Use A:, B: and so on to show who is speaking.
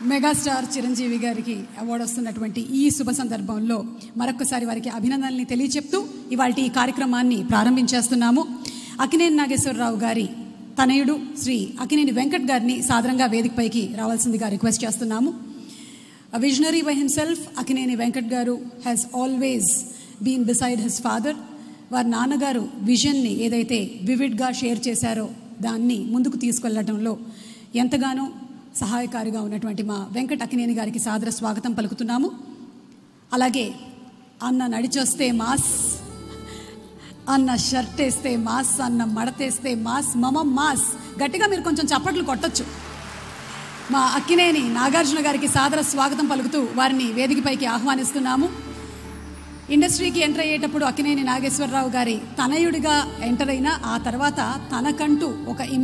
A: megastar Chiranjeevi గారికి award వస్తున్నటువంటి ఈ శుభ సందర్భంలో మరొకసారి వారికి అభినందనల్ని తెలియచెప్తూ ఇవాళ ఈ కార్యక్రమాన్ని ప్రారంభించేస్తున్నాము అకినేని నాగేశ్వరరావు గారి తనయుడు శ్రీ అకినేని వెంకట్ గారిని సాదరంగా వేదికపైకి రావాల్సిందిగా రిక్వెస్ట్ చేస్తున్నాము visionary by himself Akkineni Venkat గారు has always been beside his father వారి నాన్నగారు విజన్ని ఏదైతే వివిడ్గా షేర్ చేశారో దాన్ని ముందుకు తీసుకెళ్లడంలో ఎంతగానో సహాయకారిగా ఉన్నటువంటి మా వెంకట్ అకినేని గారికి సాదర స్వాగతం పలుకుతున్నాము అలాగే అన్న నడిచొస్తే మాస్ అన్న షర్ట్ వేస్తే మాస్ అన్న మడతేస్తే మాస్ మమ మాస్ గట్టిగా మీరు కొంచెం చప్పట్లు కొట్టొచ్చు మా అక్కినేని నాగార్జున గారికి సాదర స్వాగతం పలుకుతూ వారిని వేదికపైకి ఆహ్వానిస్తున్నాము ఇండస్ట్రీకి ఎంటర్ అయ్యేటప్పుడు అక్కినేని నాగేశ్వరరావు గారి తనయుడిగా ఎంటర్ అయిన ఆ తర్వాత తనకంటూ ఒక ఇమేజ్